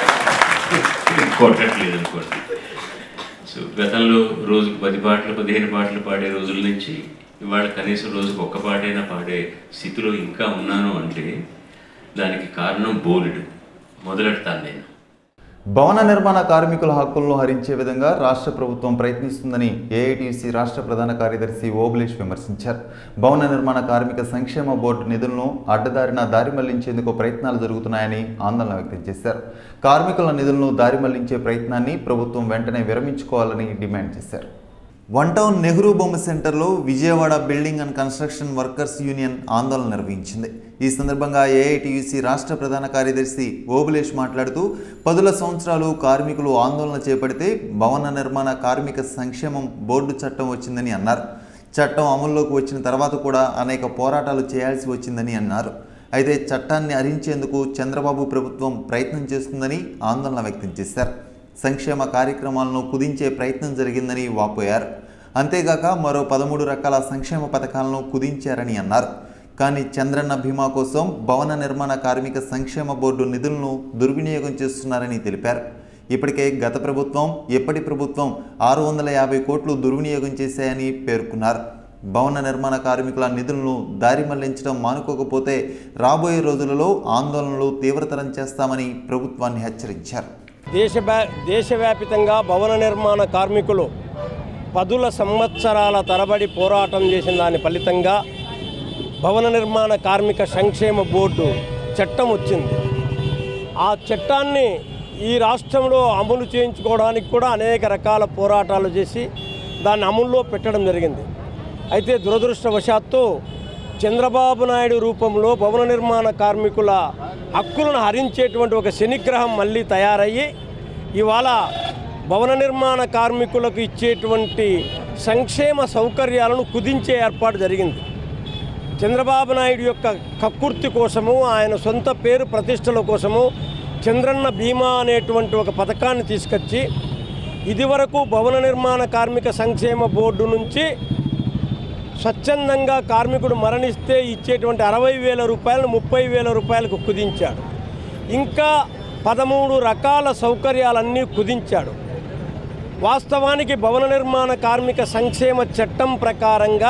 కొట్టట్లేదు అనుకోండి సో గతంలో రోజుకు పది పాటలు పదిహేను పాటలు పాడే రోజుల నుంచి ఇవాళ కనీసం రోజుకు ఒక్క పాటైనా పాడే స్థితిలో ఇంకా ఉన్నాను అంటే దానికి కారణం బోలుడు మొదలెడతాను నేను భవన నిర్మాణ కార్మికుల హక్కులను హరించే విధంగా రాష్ట్ర ప్రభుత్వం ప్రయత్నిస్తుందని ఏఐటీసీ రాష్ట్ర ప్రధాన కార్యదర్శి ఓబులేష్ విమర్శించారు భవన నిర్మాణ కార్మిక సంక్షేమ బోర్డు నిధులను అడ్డదారిన దారి మళ్లించేందుకు ప్రయత్నాలు జరుగుతున్నాయని ఆందోళన వ్యక్తం చేశారు కార్మికుల నిధులను దారి మళ్లించే ప్రయత్నాన్ని ప్రభుత్వం వెంటనే విరమించుకోవాలని డిమాండ్ చేశారు వన్ టౌన్ నెహ్రూ బొమ్మ సెంటర్లో Vijayawada building and construction workers union ఆందోళన నిర్వహించింది ఈ సందర్భంగా ఏఐటియుసి రాష్ట్ర ప్రధాన కార్యదర్శి ఓబులేష్ మాట్లాడుతూ పదుల సంవత్సరాలు కార్మికులు ఆందోళన చేపడితే భవన నిర్మాణ కార్మిక సంక్షేమం బోర్డు చట్టం వచ్చిందని అన్నారు చట్టం అమల్లోకి వచ్చిన తర్వాత కూడా అనేక పోరాటాలు చేయాల్సి వచ్చిందని అన్నారు అయితే చట్టాన్ని హరించేందుకు చంద్రబాబు ప్రభుత్వం ప్రయత్నం చేస్తుందని ఆందోళన వ్యక్తం చేశారు సంక్షేమ కార్యక్రమాలను కుదించే ప్రయత్నం జరిగిందని వాపోయారు అంతేగాక మరో పదమూడు రకాల సంక్షేమ పథకాలను కుదించారని అన్నారు కానీ చంద్రన్న భీమా కోసం భవన నిర్మాణ కార్మిక సంక్షేమ బోర్డు నిధులను దుర్వినియోగం చేస్తున్నారని తెలిపారు ఇప్పటికే గత ప్రభుత్వం ఎప్పటి ప్రభుత్వం ఆరు వందల యాభై కోట్లు దుర్వినియోగం చేశాయని పేర్కొన్నారు భవన నిర్మాణ కార్మికుల నిధులను దారి మళ్లించడం మానుకోకపోతే రాబోయే రోజులలో ఆందోళనలు తీవ్రతరం చేస్తామని ప్రభుత్వాన్ని హెచ్చరించారు దేశ దేశవ్యాపితంగా భవన నిర్మాణ కార్మికులు పదుల సంవత్సరాల తరబడి పోరాటం చేసిన దాని ఫలితంగా భవన నిర్మాణ కార్మిక సంక్షేమ బోర్డు చట్టం వచ్చింది ఆ చట్టాన్ని ఈ రాష్ట్రంలో అమలు చేయించుకోవడానికి కూడా అనేక రకాల పోరాటాలు చేసి దాన్ని అమల్లో పెట్టడం జరిగింది అయితే దురదృష్టవశాత్తు చంద్రబాబు నాయుడు రూపంలో భవన నిర్మాణ కార్మికుల హక్కులను హరించేటువంటి ఒక శనిగ్రహం మళ్ళీ తయారయ్యి ఇవాళ భవన నిర్మాణ కార్మికులకు ఇచ్చేటువంటి సంక్షేమ సౌకర్యాలను కుదించే ఏర్పాటు జరిగింది చంద్రబాబు నాయుడు యొక్క కక్కుర్తి కోసము ఆయన సొంత పేరు ప్రతిష్టల కోసము చంద్రన్న బీమా అనేటువంటి ఒక పథకాన్ని తీసుకొచ్చి ఇదివరకు భవన నిర్మాణ కార్మిక సంక్షేమ బోర్డు నుంచి స్వచ్ఛందంగా కార్మికుడు మరణిస్తే ఇచ్చేటువంటి అరవై వేల రూపాయలను ముప్పై వేల రూపాయలకు కుదించాడు ఇంకా పదమూడు రకాల సౌకర్యాలన్నీ కుదించాడు వాస్తవానికి భవన నిర్మాణ కార్మిక సంక్షేమ చట్టం ప్రకారంగా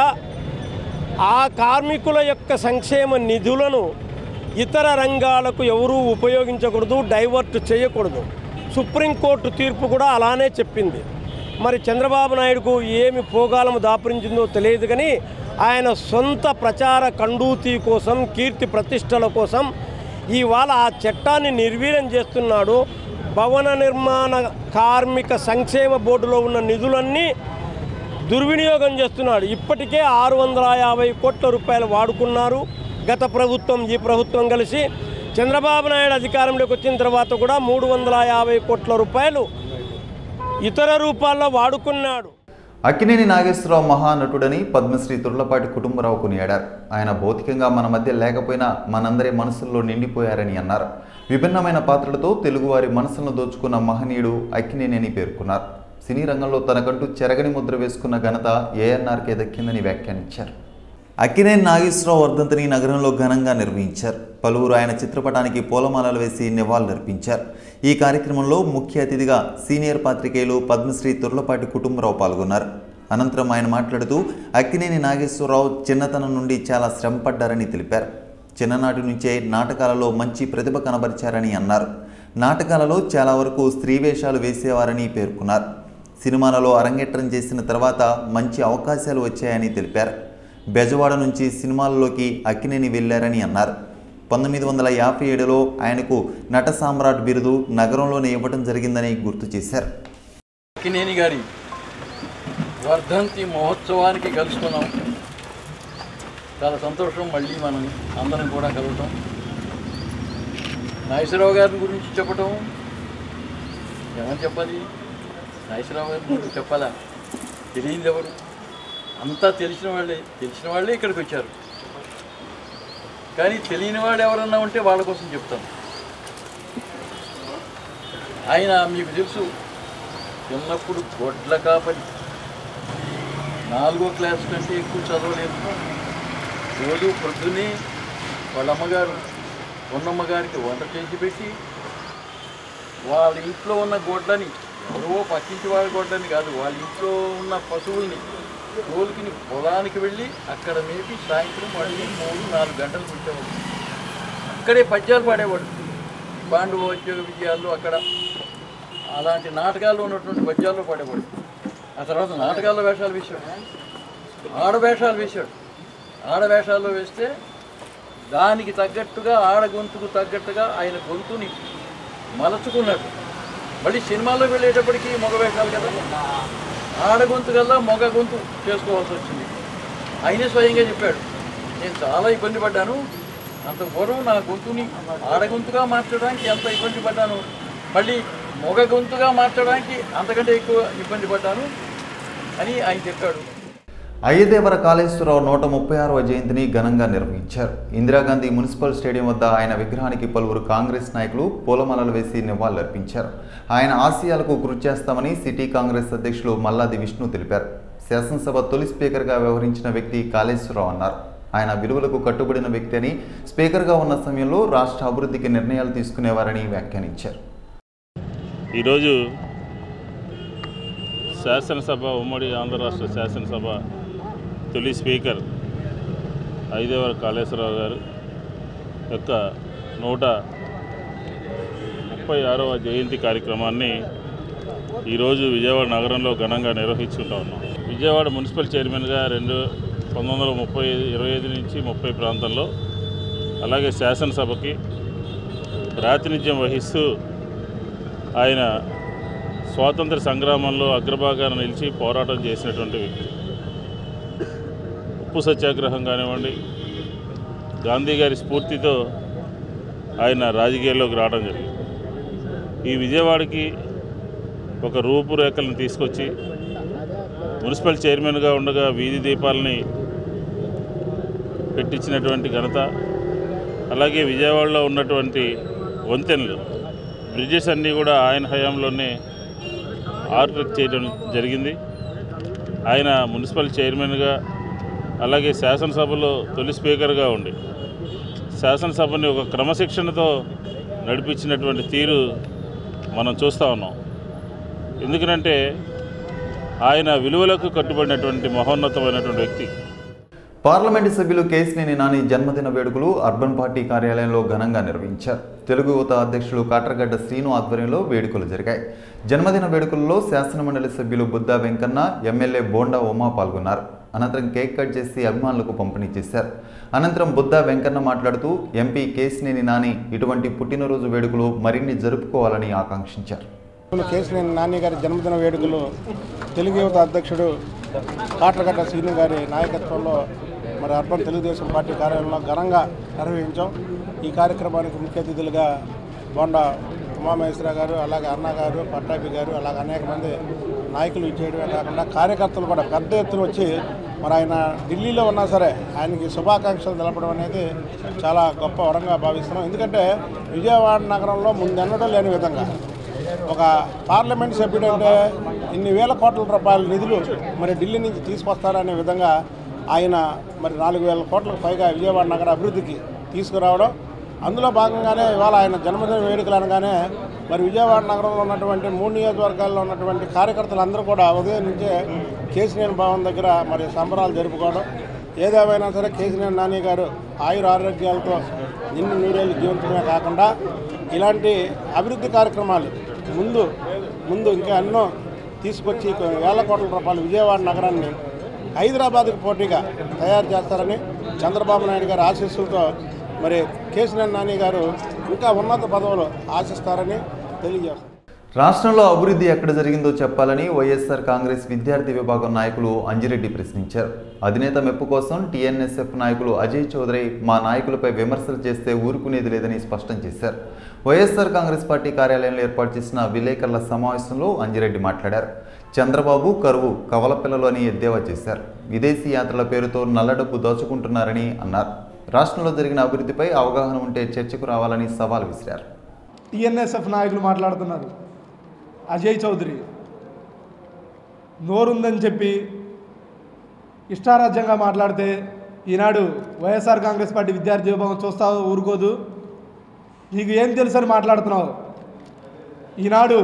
ఆ కార్మికుల యొక్క సంక్షేమ నిధులను ఇతర రంగాలకు ఎవరూ ఉపయోగించకూడదు డైవర్ట్ చేయకూడదు సుప్రీంకోర్టు తీర్పు కూడా అలానే చెప్పింది మరి చంద్రబాబు నాయుడుకు ఏమి పోగాలము దాపురించిందో తెలియదు కానీ ఆయన సొంత ప్రచార కండూతి కోసం కీర్తి ప్రతిష్టల కోసం ఇవాళ ఆ చట్టాన్ని నిర్వీర్యం చేస్తున్నాడు భవన నిర్మాణ కార్మిక సంక్షేమ బోర్డులో ఉన్న నిధులన్నీ దుర్వినియోగం చేస్తున్నాడు ఇప్పటికే ఆరు వందల యాభై కోట్ల రూపాయలు వాడుకున్నారు గత ప్రభుత్వం ఈ ప్రభుత్వం కలిసి చంద్రబాబు నాయుడు అధికారంలోకి వచ్చిన తర్వాత కూడా మూడు వందల యాభై కోట్ల రూపాయలు ఇతర రూపాల్లో వాడుకున్నాడు అక్కినేని నాగేశ్వరరావు మహానటుడని పద్మశ్రీ తుర్లపాటి కుటుంబరావు కొనియాడారు ఆయన భౌతికంగా మన మధ్య లేకపోయినా మనందరి మనసుల్లో నిండిపోయారని అన్నారు విభిన్నమైన పాత్రలతో తెలుగువారి మనసులను దోచుకున్న మహనీయుడు అక్కినేని అని పేర్కొన్నారు సినీ రంగంలో తనకంటూ చెరగని ముద్ర వేసుకున్న ఘనత ఏఎన్ఆర్కే దక్కిందని వ్యాఖ్యానించారు అక్కినేని నాగేశ్వరరావు వర్ధంతిని నగరంలో ఘనంగా నిర్వహించారు పలువురు ఆయన చిత్రపటానికి పూలమాలలు వేసి నివాళులర్పించారు ఈ కార్యక్రమంలో ముఖ్య అతిథిగా సీనియర్ పాత్రికేయులు పద్మశ్రీ తుర్లపాటి కుటుంబరావు పాల్గొన్నారు అనంతరం ఆయన మాట్లాడుతూ అక్కినేని నాగేశ్వరరావు చిన్నతనం నుండి చాలా శ్రమపడ్డారని తెలిపారు చిన్ననాటి నుంచే నాటకాలలో మంచి ప్రతిభ కనబరిచారని అన్నారు నాటకాలలో చాలా వరకు స్త్రీ వేషాలు వేసేవారని పేర్కొన్నారు సినిమాలలో అరంగేట్రం చేసిన తర్వాత మంచి అవకాశాలు వచ్చాయని తెలిపారు బెజవాడ నుంచి సినిమాల్లోకి అక్కినేని వెళ్ళారని అన్నారు పంతొమ్మిది వందల యాభై ఏడులో ఆయనకు నట సామ్రాట్ బిరుదు నగరంలోనే ఇవ్వడం జరిగిందని గుర్తు చేశారు అక్కినేని గారి వర్ధంతి మహోత్సవానికి కలుసుకున్నాం చాలా సంతోషం మళ్ళీ మనం అందరం కూడా కలవటం నాగేశ్వరరావు గారి గురించి చెప్పటం ఏమని చెప్పాలి నాగేశ్వరరావు గారి గురించి చెప్పాలా తెలియదు ఎవరు అంతా తెలిసిన వాళ్ళే తెలిసిన వాళ్ళే ఇక్కడికి వచ్చారు కానీ తెలియని వాడు ఎవరన్నా ఉంటే వాళ్ళ కోసం చెప్తాను ఆయన మీకు తెలుసు చిన్నప్పుడు గొడ్ల కాపరి నాలుగో క్లాస్ కంటే ఎక్కువ చదవలేదు రోజు పొద్దున్నే వాళ్ళ అమ్మగారు ఉన్నమ్మగారికి వంట చేసి పెట్టి వాళ్ళ ఇంట్లో ఉన్న గొడ్లని ఎవరో పక్కింటి వాళ్ళ గొడ్లని కాదు వాళ్ళ ఇంట్లో ఉన్న పశువుల్ని తోలుకిని పొలానికి వెళ్ళి అక్కడ మేపి సాయంత్రం మళ్ళీ మూడు నాలుగు గంటలకు వచ్చేవాడు అక్కడే పద్యాలు పాడేవాడు పాండవోద్యోగ విజయాల్లో అక్కడ అలాంటి నాటకాల్లో ఉన్నటువంటి పద్యాల్లో పాడేవాడు ఆ తర్వాత నాటకాల్లో వేషాలు వేశాడు ఆడవేషాలు వేశాడు ఆడవేషాల్లో వేస్తే దానికి తగ్గట్టుగా ఆడ గొంతుకు తగ్గట్టుగా ఆయన గొంతుని మలచుకున్నాడు మళ్ళీ సినిమాల్లో వెళ్ళేటప్పటికి మగ వేషాలు కదా ఆడ గొంతు కల్లా మగ గొంతు చేసుకోవాల్సి వచ్చింది ఆయనే స్వయంగా చెప్పాడు నేను చాలా ఇబ్బంది పడ్డాను అంత పూర్వం నా గొంతుని ఆడ గొంతుగా మార్చడానికి ఎంత ఇబ్బంది పడ్డాను మళ్ళీ మగ గొంతుగా మార్చడానికి అంతకంటే ఎక్కువ ఇబ్బంది పడ్డాను అని ఆయన చెప్పాడు అయ్యదేవర కాళేశ్వరరావు నూట ముప్పై ఆరవ జయంతిని ఘనంగా నిర్వహించారు ఇందిరాగాంధీ మున్సిపల్ స్టేడియం వద్ద ఆయన విగ్రహానికి పలువురు కాంగ్రెస్ నాయకులు పూలమాలలు వేసి నివాళులర్పించారు ఆయన ఆశయాలకు కృషి చేస్తామని సిటీ కాంగ్రెస్ అధ్యక్షులు మల్లాది విష్ణు తెలిపారు శాసనసభ తొలి స్పీకర్గా వ్యవహరించిన వ్యక్తి కాళేశ్వరరావు అన్నారు ఆయన విలువలకు కట్టుబడిన వ్యక్తి అని స్పీకర్గా ఉన్న సమయంలో రాష్ట్ర అభివృద్ధికి నిర్ణయాలు తీసుకునేవారని వ్యాఖ్యానించారు ఈరోజు శాసనసభ ఉమ్మడి ఆంధ్ర రాష్ట్ర శాసనసభ తొలి స్పీకర్ ఐదేవర కాళేశ్వరరావు గారు యొక్క నూట ముప్పై ఆరవ జయంతి కార్యక్రమాన్ని ఈరోజు విజయవాడ నగరంలో ఘనంగా నిర్వహించుకుంటా ఉన్నాం విజయవాడ మున్సిపల్ చైర్మన్గా రెండు పంతొమ్మిది వందల ముప్పై ఇరవై ఐదు నుంచి ముప్పై ప్రాంతంలో అలాగే శాసనసభకి ప్రాతినిధ్యం వహిస్తూ ఆయన స్వాతంత్ర సంగ్రామంలో అగ్రభాగాన నిలిచి పోరాటం చేసినటువంటి వ్యక్తి ఉప్పు సత్యాగ్రహం కానివ్వండి గాంధీ గారి స్ఫూర్తితో ఆయన రాజకీయాల్లోకి రావడం జరిగింది ఈ విజయవాడకి ఒక రూపురేఖలను తీసుకొచ్చి మున్సిపల్ చైర్మన్గా ఉండగా వీధి దీపాలని పెట్టించినటువంటి ఘనత అలాగే విజయవాడలో ఉన్నటువంటి వంతెనలు బ్రిడ్జెస్ అన్నీ కూడా ఆయన హయాంలోనే ఆర్కిటెక్ట్ చేయడం జరిగింది ఆయన మున్సిపల్ చైర్మన్గా అలాగే శాసనసభలో తొలి స్పీకర్గా ఉండి శాసనసభని ఒక క్రమశిక్షణతో నడిపించినటువంటి తీరు మనం చూస్తూ ఉన్నాం ఎందుకంటే ఆయన విలువలకు కట్టుబడినటువంటి మహోన్నతమైనటువంటి వ్యక్తి పార్లమెంటు సభ్యులు కేసినేని నాని జన్మదిన వేడుకలు అర్బన్ పార్టీ కార్యాలయంలో ఘనంగా నిర్వహించారు తెలుగు యువత అధ్యక్షులు కాట్రగడ్డ శ్రీను ఆధ్వర్యంలో వేడుకలు జరిగాయి జన్మదిన వేడుకల్లో శాసనమండలి సభ్యులు బుద్దా వెంకన్న ఎమ్మెల్యే బోండా ఉమా పాల్గొన్నారు అనంతరం కేక్ కట్ చేసి అభిమానులకు పంపిణీ చేశారు అనంతరం బుద్దా వెంకన్న మాట్లాడుతూ ఎంపీ కేసినేని నాని ఇటువంటి పుట్టినరోజు వేడుకలు మరిన్ని జరుపుకోవాలని ఆకాంక్షించారు కేసినేని నాని గారి జన్మదిన వేడుకలు తెలుగు యువత అధ్యక్షుడు కాట్రగడ్డ శ్రీను గారి నాయకత్వంలో మరి అర్బన్ తెలుగుదేశం పార్టీ కార్యాలయంలో ఘనంగా నిర్వహించాం ఈ కార్యక్రమానికి ముఖ్య అతిథులుగా బొండ ఉమామహేశ్వర గారు అలాగే అన్న గారు పట్టాభి గారు అలాగే అనేక మంది నాయకులు ఇచ్చేయడమే కాకుండా కార్యకర్తలు కూడా పెద్ద ఎత్తున వచ్చి మరి ఆయన ఢిల్లీలో ఉన్నా సరే ఆయనకి శుభాకాంక్షలు తెలపడం అనేది చాలా గొప్ప వరంగా భావిస్తున్నాం ఎందుకంటే విజయవాడ నగరంలో ముందెన్నడూ లేని విధంగా ఒక పార్లమెంట్ సభ్యుడు అంటే ఇన్ని వేల కోట్ల రూపాయల నిధులు మరి ఢిల్లీ నుంచి తీసుకొస్తారనే విధంగా ఆయన మరి నాలుగు వేల కోట్లకు పైగా విజయవాడ నగర అభివృద్ధికి తీసుకురావడం అందులో భాగంగానే ఇవాళ ఆయన జన్మదిన వేడుకలు అనగానే మరి విజయవాడ నగరంలో ఉన్నటువంటి మూడు నియోజకవర్గాల్లో ఉన్నటువంటి కార్యకర్తలందరూ కూడా ఉదయం నుంచే కేసినేని భవన్ దగ్గర మరి సంబరాలు జరుపుకోవడం ఏదేమైనా సరే కేసినేని నాని గారు ఆయుర ఆరోగ్యాలతో నిన్ను నూరేళ్ళు జీవించడమే కాకుండా ఇలాంటి అభివృద్ధి కార్యక్రమాలు ముందు ముందు ఇంకా ఎన్నో తీసుకొచ్చి వేల కోట్ల రూపాయలు విజయవాడ నగరాన్ని హైదరాబాద్కు పోటీగా తయారు చేస్తారని చంద్రబాబు నాయుడు గారి ఆశీస్సులతో మరి కేసీఆర్ నాని గారు ఇంకా ఉన్నత పదవులు ఆశిస్తారని తెలియజేస్తారు రాష్ట్రంలో అభివృద్ధి ఎక్కడ జరిగిందో చెప్పాలని వైఎస్ఆర్ కాంగ్రెస్ విద్యార్థి విభాగం నాయకులు అంజిరెడ్డి ప్రశ్నించారు అధినేత మెప్పు కోసం టీఎన్ఎస్ఎఫ్ నాయకులు అజయ్ చౌదరి మా నాయకులపై విమర్శలు చేస్తే ఊరుకునేది లేదని స్పష్టం చేశారు వైఎస్ఆర్ కాంగ్రెస్ పార్టీ కార్యాలయంలో ఏర్పాటు చేసిన విలేకరుల సమావేశంలో అంజిరెడ్డి మాట్లాడారు చంద్రబాబు కరువు కవలపిల్లలు అని ఎద్దేవా చేశారు విదేశీ యాత్రల పేరుతో నల్లడబ్బు దోచుకుంటున్నారని అన్నారు రాష్ట్రంలో జరిగిన అభివృద్ధిపై అవగాహన ఉంటే చర్చకు రావాలని సవాల్ విసిరారు టీఎన్ఎస్ఎఫ్ నాయకులు మాట్లాడుతున్నారు అజయ్ చౌదరి నోరుందని చెప్పి ఇష్టారాజ్యంగా మాట్లాడితే ఈనాడు వైఎస్ఆర్ కాంగ్రెస్ పార్టీ విద్యార్థి విభాగం చూస్తావు ఊరుకోదు నీకు ఏం తెలుసని మాట్లాడుతున్నావు ఈనాడు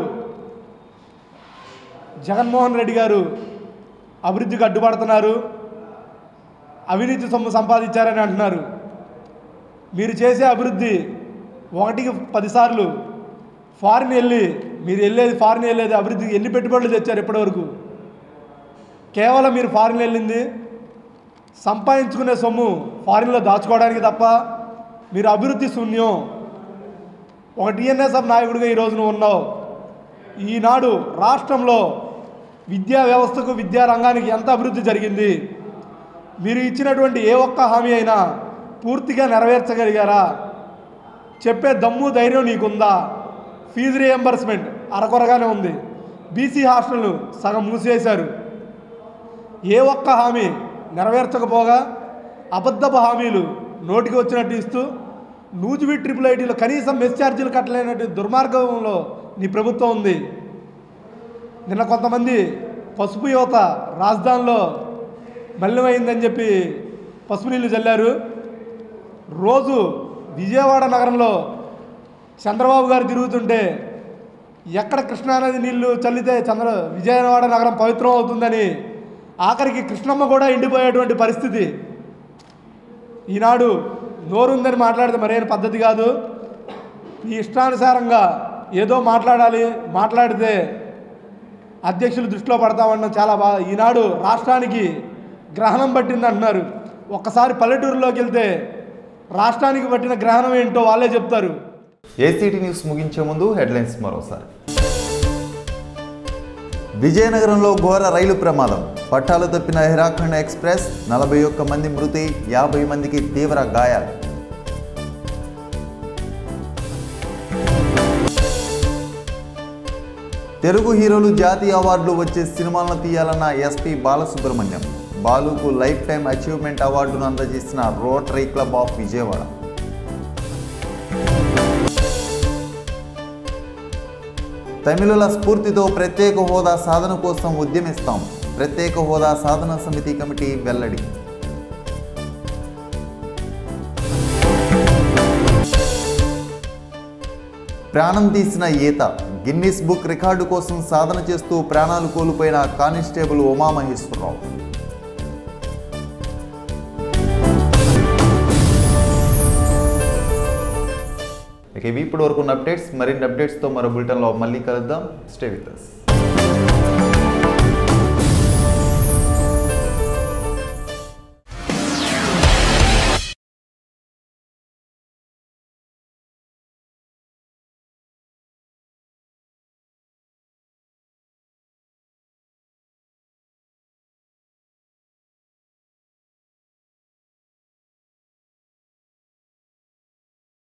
జగన్మోహన్ రెడ్డి గారు అభివృద్ధికి అడ్డుపడుతున్నారు అవినీతి సొమ్ము సంపాదించారని అంటున్నారు మీరు చేసే అభివృద్ధి ఒకటికి పదిసార్లు ఫారిన్ వెళ్ళి మీరు వెళ్ళేది ఫారిన్ వెళ్ళేది అభివృద్ధికి ఎన్ని పెట్టుబడులు తెచ్చారు ఇప్పటివరకు కేవలం మీరు ఫారిన్ వెళ్ళింది సంపాదించుకునే సొమ్ము ఫారిన్లో దాచుకోవడానికి తప్ప మీరు అభివృద్ధి శూన్యం ఒక టీఎన్ఎస్ఎఫ్ నాయకుడిగా ఈరోజు నువ్వు ఉన్నావు ఈనాడు రాష్ట్రంలో విద్యా వ్యవస్థకు విద్యా రంగానికి ఎంత అభివృద్ధి జరిగింది మీరు ఇచ్చినటువంటి ఏ ఒక్క హామీ అయినా పూర్తిగా నెరవేర్చగలిగారా చెప్పే దమ్ము ధైర్యం నీకుందా ఫీజు రియంబర్స్మెంట్ అరకొరగానే ఉంది బీసీ హాస్టల్ను సగం మూసివేశారు ఏ ఒక్క హామీ నెరవేర్చకపోగా అబద్ధపు హామీలు నోటికి వచ్చినట్టు ఇస్తూ నూజివీ ట్రిపుల్ ఐటీలో కనీసం మెస్ ఛార్జీలు కట్టలేనట్టు దుర్మార్గంలో నీ ప్రభుత్వం ఉంది నిన్న కొంతమంది పసుపు యువత రాజధానిలో మలినమైందని చెప్పి పసుపు నీళ్లు చల్లారు రోజు విజయవాడ నగరంలో చంద్రబాబు గారు తిరుగుతుంటే ఎక్కడ కృష్ణానది నీళ్లు చల్లితే చంద్ర విజయవాడ నగరం పవిత్రం అవుతుందని ఆఖరికి కృష్ణమ్మ కూడా ఎండిపోయేటువంటి పరిస్థితి ఈనాడు నోరుందని మాట్లాడితే మరేం పద్ధతి కాదు ఈ ఇష్టానుసారంగా ఏదో మాట్లాడాలి మాట్లాడితే అధ్యక్షులు దృష్టిలో పడతామన్న చాలా బాగా ఈనాడు రాష్ట్రానికి గ్రహణం పట్టింది అంటున్నారు ఒక్కసారి పల్లెటూరులోకి వెళ్తే రాష్ట్రానికి పట్టిన గ్రహణం ఏంటో వాళ్ళే చెప్తారు ఏసీటీ న్యూస్ ముగించే ముందు హెడ్లైన్స్ మరోసారి విజయనగరంలో ఘోర రైలు ప్రమాదం పట్టాలు తప్పిన హిరాఖండ్ ఎక్స్ప్రెస్ నలభై ఒక్క మంది మృతి యాభై మందికి తీవ్ర గాయాలు తెలుగు హీరోలు జాతీయ అవార్డులు వచ్చే సినిమాలను తీయాలన్న ఎస్పి బాలసుబ్రహ్మణ్యం బాలుకు లైఫ్ టైం అచీవ్మెంట్ అవార్డును అందజేసిన రోటరీ క్లబ్ ఆఫ్ విజయవాడ తమిళుల స్ఫూర్తితో ప్రత్యేక హోదా సాధన కోసం ఉద్యమిస్తాం ప్రత్యేక హోదా సాధన సమితి కమిటీ వెల్లడి ప్రాణం తీసిన ఈత గిన్నిస్ బుక్ రికార్డు కోసం సాధన చేస్తూ ప్రాణాలు కోల్పోయిన కానిస్టేబుల్ ఉమామహేశ్వరరావు ఇక ఇవి ఇప్పటి వరకు ఉన్న అప్డేట్స్ మరిన్ని అప్డేట్స్తో మరో బులెటిన్లో మళ్ళీ కలుద్దాం స్టే విత్ us